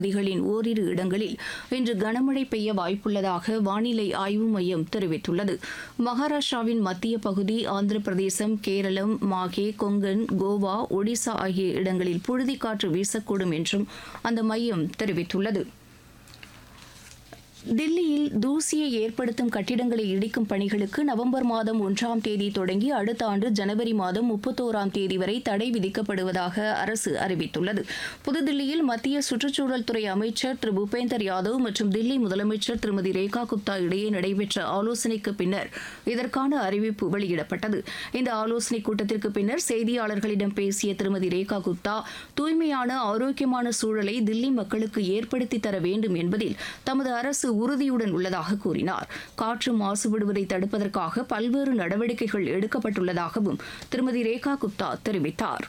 பகுதிகளின் ஓரிரு இடங்களில் இன்று கனமழை பெய்ய வாய்ப்புள்ளதாக வானிலை ஆய்வு மையம் தெரிவித்துள்ளது மகாராஷ்டிராவின் மத்திய பகுதி ஆந்திர பிரதேசம் கேரளம் மாகே கொங்கன் கோவா ஒடிசா ஆகிய இடங்களில் புழுதிக்காற்று வீசக்கூடும் என்றும் அந்த மையம் தெரிவித்துள்ளது தில்லியில் தூசியை ஏற்படுத்தும் கட்டிடங்களை இடிக்கும் பணிகளுக்கு நவம்பர் மாதம் ஒன்றாம் தேதி தொடங்கி அடுத்த ஆண்டு ஜனவரி மாதம் முப்பத்தோராம் தேதி வரை தடை விதிக்கப்படுவதாக அரசு அறிவித்துள்ளது புதுதில்லியில் மத்திய சுற்றுச்சூழல் துறை அமைச்சர் திரு பூபேந்தர் யாதவ் மற்றும் தில்லி முதலமைச்சர் திருமதி ரேகா குப்தா இடையே நடைபெற்ற ஆலோசனைக்கு பின்னர் இதற்கான அறிவிப்பு வெளியிடப்பட்டது இந்த ஆலோசனைக் கூட்டத்திற்கு பின்னர் செய்தியாளர்களிடம் பேசிய திருமதி ரேகா குப்தா தூய்மையான ஆரோக்கியமான சூழலை தில்லி மக்களுக்கு ஏற்படுத்தி தர வேண்டும் என்பதில் தமது அரசு உறுதியுடன் உள்ளதாக கூறினார் காற்று மாசுபடுவதை தடுப்பதற்காக பல்வேறு நடவடிக்கைகள் எடுக்கப்பட்டுள்ளதாகவும் திருமதி ரேகா குப்தா தெரிவித்தார்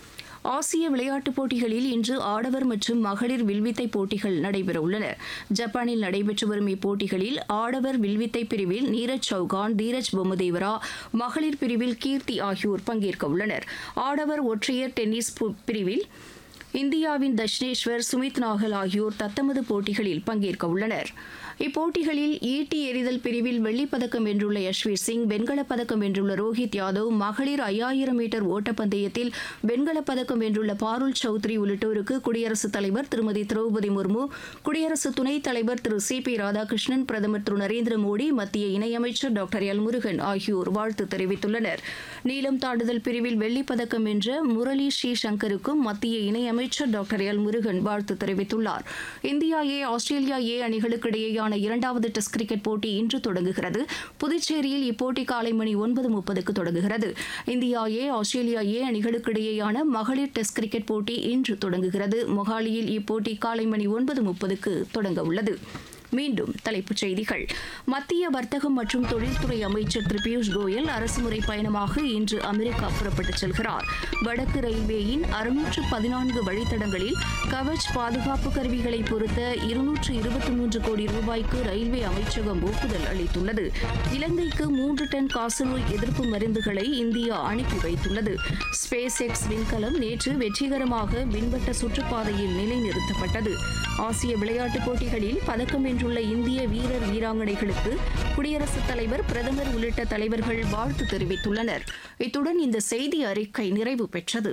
ஆசிய விளையாட்டுப் போட்டிகளில் இன்று ஆடவர் மற்றும் மகளிர் வில்வித்தை போட்டிகள் நடைபெறவுள்ளன ஜப்பானில் நடைபெற்று வரும் இப்போட்டிகளில் ஆடவர் வில்வித்தை பிரிவில் நீரஜ் சௌகான் தீரஜ் பொம்மதேவரா மகளிர் பிரிவில் கீர்த்தி ஆகியோர் பங்கேற்க உள்ளனர் ஆடவர் ஒற்றையர் டென்னிஸ் பு- பிரிவில் இந்தியாவின் தஷ்னேஸ்வர் சுமித் நாகல் ஆகியோர் தத்தமது போட்டிகளில் பங்கேற்க உள்ளனர் இப்போட்டிகளில் ஈட்டி எறிதல் பிரிவில் வெள்ளிப் பதக்கம் வென்றுள்ள யஷ்வீர் சிங் வெண்கலப் பதக்கம் வென்றுள்ள ரோஹித் யாதவ் மகளிர் ஐயாயிரம் மீட்டர் ஓட்டப்பந்தயத்தில் வெண்கலப் பதக்கம் வென்றுள்ள பாருல் சௌத்ரி உள்ளிட்டோருக்கு குடியரசுத் தலைவர் திருமதி திரௌபதி முர்மு குடியரசு துணைத் தலைவர் திரு சி பி ராதாகிருஷ்ணன் பிரதமர் திரு நரேந்திர மோடி மத்திய இணையமைச்சர் டாக்டர் எல் முருகன் ஆகியோர் வாழ்த்து தெரிவித்துள்ளனர் நீளம் தாண்டுதல் பிரிவில் வெள்ளிப் பதக்கம் வென்ற முரளி ஸ்ரீ சங்கருக்கும் மத்திய இணையமைச்சர் டாக்டர் எல் முருகன் வாழ்த்து தெரிவித்துள்ளார் இந்தியா ஏ ஆஸ்திரேலியா ஏ அணிகளுக்கு இடையேயான இரண்டாவது டெஸ்ட் கிரிக்கெட் போட்டி இன்று தொடங்குகிறது புதுச்சேரியில் இப்போட்டி காலை மணி ஒன்பது முப்பதுக்கு தொடங்குகிறது இந்தியா ஏ ஆஸ்திரேலியா ஏ அணிகளுக்கு இடையேயான மகளிர் டெஸ்ட் கிரிக்கெட் போட்டி இன்று தொடங்குகிறது மொஹாலியில் இப்போட்டி காலை மணி ஒன்பது முப்பதுக்கு தொடங்க உள்ளது மீண்டும் தலைப்புச் செய்திகள் மத்திய வர்த்தகம் மற்றும் தொழில்துறை அமைச்சர் திரு பியூஷ் கோயல் அரசுமுறை பயணமாக இன்று அமெரிக்கா புறப்பட்டுச் செல்கிறார் வடக்கு ரயில்வேயின் அறுநூற்று பதினான்கு வழித்தடங்களில் கவச் பாதுகாப்பு கருவிகளை பொருத்த இருநூற்று இருபத்தி மூன்று கோடி ரூபாய்க்கு ரயில்வே அமைச்சகம் ஒப்புதல் அளித்துள்ளது இலங்கைக்கு மூன்று டன் காசநோய் எதிர்ப்பு மருந்துகளை இந்தியா அனுப்பி வைத்துள்ளது ஸ்பேஸ் எக்ஸ் விண்கலம் நேற்று வெற்றிகரமாக விண்வட்ட சுற்றுப்பாதையில் நிலைநிறுத்தப்பட்டது ஆசிய விளையாட்டுப் போட்டிகளில் பதக்கம் வென்றுள்ள இந்திய வீரர் வீராங்கனைகளுக்கு குடியரசுத் தலைவர் பிரதமர் உள்ளிட்ட தலைவர்கள் வாழ்த்து தெரிவித்துள்ளனர் இத்துடன் இந்த செய்தி அறிக்கை நிறைவு பெற்றது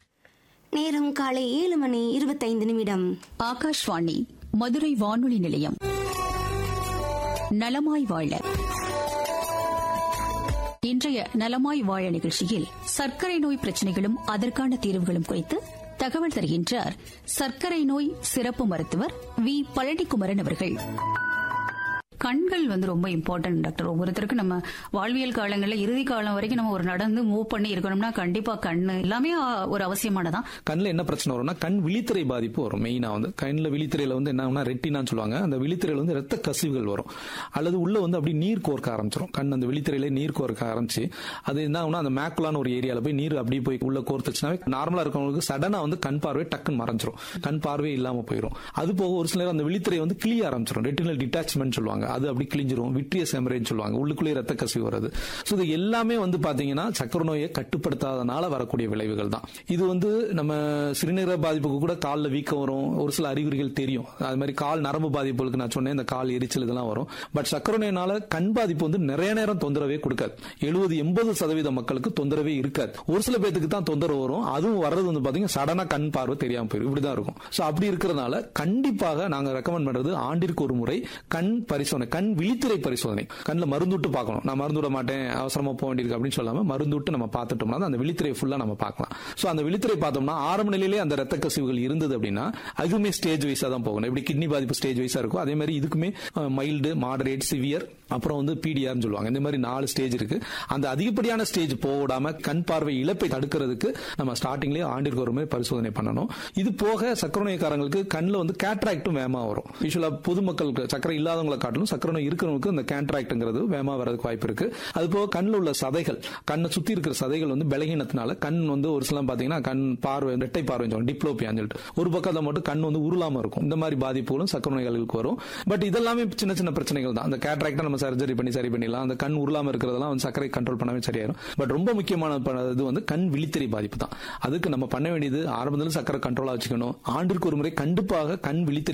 நேரம் காலை ஏழு மணி இருபத்தைந்து நிமிடம் ஆகாஷ்வாணி மதுரை வானொலி நிலையம் நலமாய் வாழ இன்றைய நலமாய் வாழ நிகழ்ச்சியில் சர்க்கரை நோய் பிரச்சனைகளும் அதற்கான தீர்வுகளும் குறித்து தகவல் தருகின்றார் சர்க்கரை நோய் சிறப்பு மருத்துவர் வி பழனிக்குமரன் அவர்கள் கண்கள் வந்து ரொம்ப இம்பார்ட்டன்ட் டாக்டர் ஒவ்வொருத்தருக்கும் நம்ம வாழ்வியல் காலங்களில் இறுதி காலம் வரைக்கும் நம்ம ஒரு நடந்து மூவ் பண்ணி இருக்கணும்னா கண்டிப்பா கண்ணு எல்லாமே ஆ, ஒரு அவசியமானதான் கண்ணில் என்ன பிரச்சனை வரும்னா கண் விழித்திரை பாதிப்பு வரும் மெயினா வந்து கண்ணில் விழித்திரையில வந்து என்ன ஆகும்னா ரெட்டினான்னு சொல்லுவாங்க அந்த விழித்திரையில வந்து ரத்த கசிவுகள் வரும் அல்லது உள்ள வந்து அப்படி நீர் கோர்க்க ஆரம்பிச்சிடும் கண் அந்த விழித்திரையில நீர் கோர்க்க ஆரம்பிச்சு அது என்ன ஆகும்னா அந்த மேக்குலான ஒரு ஏரியால போய் நீர் அப்படியே போய் உள்ள கோர்த்துச்சுனாவே நார்மலா இருக்கவங்களுக்கு சடனா வந்து கண் பார்வை டக்குன்னு மறைஞ்சிரும் கண் பார்வை இல்லாம போயிடும் அது போக ஒரு சிலர் அந்த விழித்திரை வந்து கிளிய ஆரம்பிச்சிடும் ரெட்டினல் டிட்டாச்மெண்ட் சொல்லுவாங்க அது அப்படி கிழிஞ்சிரும் விட்ரியஸ் ஹெமரேஜ் சொல்லுவாங்க உள்ளுக்குள்ளே ரத்த கசிவு வருது ஸோ இது எல்லாமே வந்து பாத்தீங்கன்னா சக்கரை நோயை கட்டுப்படுத்தாதனால வரக்கூடிய விளைவுகள் தான் இது வந்து நம்ம சிறுநீரக பாதிப்புக்கு கூட காலில் வீக்கம் வரும் ஒரு சில அறிகுறிகள் தெரியும் அது மாதிரி கால் நரம்பு பாதிப்புகளுக்கு நான் சொன்னேன் இந்த கால் எரிச்சல் இதெல்லாம் வரும் பட் சக்கரை நோயினால கண் பாதிப்பு வந்து நிறைய நேரம் தொந்தரவே கொடுக்காது எழுபது எண்பது சதவீத மக்களுக்கு தொந்தரவே இருக்காது ஒரு சில பேத்துக்கு தான் தொந்தரவு வரும் அதுவும் வர்றது வந்து பாத்தீங்கன்னா சடனா கண் பார்வை தெரியாம போயிடும் இப்படிதான் இருக்கும் ஸோ அப்படி இருக்கிறதுனால கண்டிப்பாக நாங்க ரெக்கமெண்ட் பண்றது ஆண்டிற்கு ஒரு முறை கண் பரிசோதனை கண் விழித்திரை பரிசோதனை கண்ணில் மருந்து விட்டு பார்க்கணும் நான் மருந்து விட மாட்டேன் அவசரமா போக வேண்டியிருக்கு அப்படின்னு சொல்லாம மருந்து விட்டு நம்ம பார்த்துட்டோம்னா தான் அந்த விழித்திரை ஃபுல்லா நம்ம பார்க்கலாம் ஸோ அந்த விழித்திரை பார்த்தோம்னா ஆரம்ப நிலையிலே அந்த ரத்த கசிவுகள் இருந்தது அப்படின்னா அதுவுமே ஸ்டேஜ் வைஸா தான் போகணும் எப்படி கிட்னி பாதிப்பு ஸ்டேஜ் வைஸா இருக்கும் அதே மாதிரி இதுக்குமே மைல்டு மாடரேட் சிவியர் அப்புறம் வந்து பிடிஆர்னு சொல்லுவாங்க இந்த மாதிரி நாலு ஸ்டேஜ் இருக்கு அந்த அதிகப்படியான ஸ்டேஜ் போடாம கண் பார்வை இழப்பை தடுக்கிறதுக்கு நம்ம ஸ்டார்டிங்லேயே ஆண்டிற்கு ஒரு முறை பரிசோதனை பண்ணணும் இது போக சக்கரை நோய்க்காரங்களுக்கு கண்ணில் வந்து கேட்ராக்டும் வேகமா வரும் யூஸ்வலா பொதுமக்களுக்கு சக்கரை இல்லாதவங்களை காட்டிலும் இருந்தாலும் சக்கரை நோய் இருக்கிறவங்களுக்கு அந்த கேட்ராக்ட்ங்கிறது வேகமா வரதுக்கு வாய்ப்பு இருக்கு அது போக கண்ணில் உள்ள சதைகள் கண்ணை சுத்தி இருக்கிற சதைகள் வந்து பலகீனத்தினால கண் வந்து ஒரு சில பாத்தீங்கன்னா கண் பார்வை ரெட்டை பார்வை சொல்லுவாங்க டிப்ளோபியான்னு சொல்லிட்டு ஒரு பக்கத்தை மட்டும் கண் வந்து உருளாம இருக்கும் இந்த மாதிரி பாதிப்புகளும் சக்கரை நோய்களுக்கு வரும் பட் இதெல்லாமே சின்ன சின்ன பிரச்சனைகள் தான் அந்த கேட்ராக்டை நம்ம சர்ஜரி பண்ணி சரி பண்ணிடலாம் அந்த கண் உருளாம இருக்கிறதெல்லாம் வந்து சர்க்கரை கண்ட்ரோல் பண்ணவே சரியாயிரும் பட் ரொம்ப முக்கியமான ப- இது வந்து கண் விழித்திரை பாதிப்பு தான் அதுக்கு நம்ம பண்ண வேண்டியது ஆரம்பத்தில் சக்கரை கண்ட்ரோலா வச்சுக்கணும் ஆண்டிற்கு ஒரு முறை கண்டிப்பாக கண் விழித்திரை